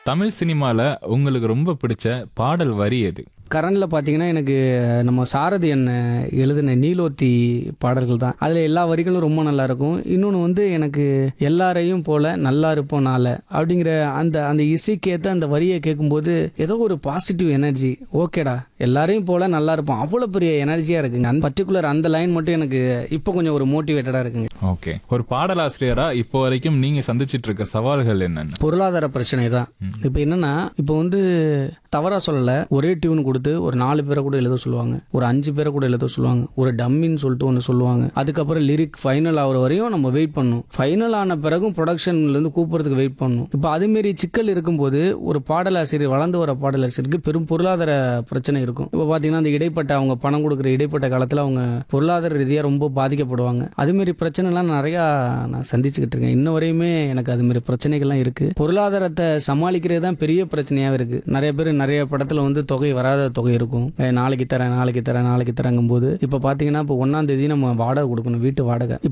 தமிழ் சினிமால உங்களுக்கு ரொம்ப பிடிச்ச பாடல் வரி எது கரண்டில் பார்த்தீங்கன்னா எனக்கு நம்ம சாரதி அண்ணன் எழுதின நீலோத்தி பாடல்கள் தான் அதில் எல்லா வரிகளும் ரொம்ப நல்லா இருக்கும் இன்னொன்று வந்து எனக்கு எல்லாரையும் போல நல்லா இருப்போம் நாள அப்படிங்கிற அந்த அந்த இசைக்கேற்ற அந்த வரியை கேட்கும்போது ஏதோ ஒரு பாசிட்டிவ் எனர்ஜி ஓகேடா எல்லாரையும் போல நல்லா இருப்போம் அவ்வளோ பெரிய எனர்ஜியாக இருக்குங்க அந்த பர்டிகுலர் அந்த லைன் மட்டும் எனக்கு இப்போ கொஞ்சம் ஒரு மோட்டிவேட்டடாக இருக்குங்க ஓகே ஒரு பாடலாசிரியரா இப்போ வரைக்கும் நீங்க சந்திச்சிட்டு இருக்க சவால்கள் என்னென்ன பொருளாதார பிரச்சனை தான் இப்போ என்னன்னா இப்போ வந்து தவறா சொல்லல ஒரே டியூன் கொடுத்து ஒரு நாலு பேரை கூட எழுத சொல்லுவாங்க ஒரு அஞ்சு பேரை கூட எழுத சொல்லுவாங்க ஒரு டம்மின்னு சொல்லிட்டு ஒன்று சொல்லுவாங்க அதுக்கப்புறம் லிரிக் ஃபைனல் ஆகிற வரையும் நம்ம வெயிட் பண்ணணும் ஃபைனல் ஆன பிறகும் ப்ரொடக்ஷன்ல இருந்து கூப்பிடுறதுக்கு வெயிட் பண்ணணும் இப்போ அதுமாரி சிக்கல் இருக்கும்போது ஒரு பாடலாசிரியர் வளர்ந்து வர பாடலாசிரியருக்கு பெரும் பொருளாதார பிரச்சனை இருக்கும் இப்போ பார்த்தீங்கன்னா அந்த இடைப்பட்ட அவங்க பணம் கொடுக்குற இடைப்பட்ட காலத்தில் அவங்க பொருளாதார ரீதியாக ரொம்ப பாதிக்கப்படுவாங்க அதுமாரி பிரச்சனைலாம் நிறையா நான் சந்திச்சுக்கிட்டு இருக்கேன் இன்ன வரையுமே எனக்கு அதுமாரி பிரச்சனைகள்லாம் இருக்கு பொருளாதாரத்தை சமாளிக்கிறது தான் பெரிய பிரச்சனையாக இருக்கு நிறைய பேர் நிறைய படத்தில் வந்து தொகை வராத தொகை இருக்கும் அஹ் நாளைக்கு தரேன் நாளைக்கு தரேன் நாளைக்கு தரேங்கும் போது இப்போ பார்த்தீங்கன்னா இப்போ ஒன்றாம் தேதி நம்ம வாடகை கொடுக்கணும் வீட்டு வாடகை இப்போ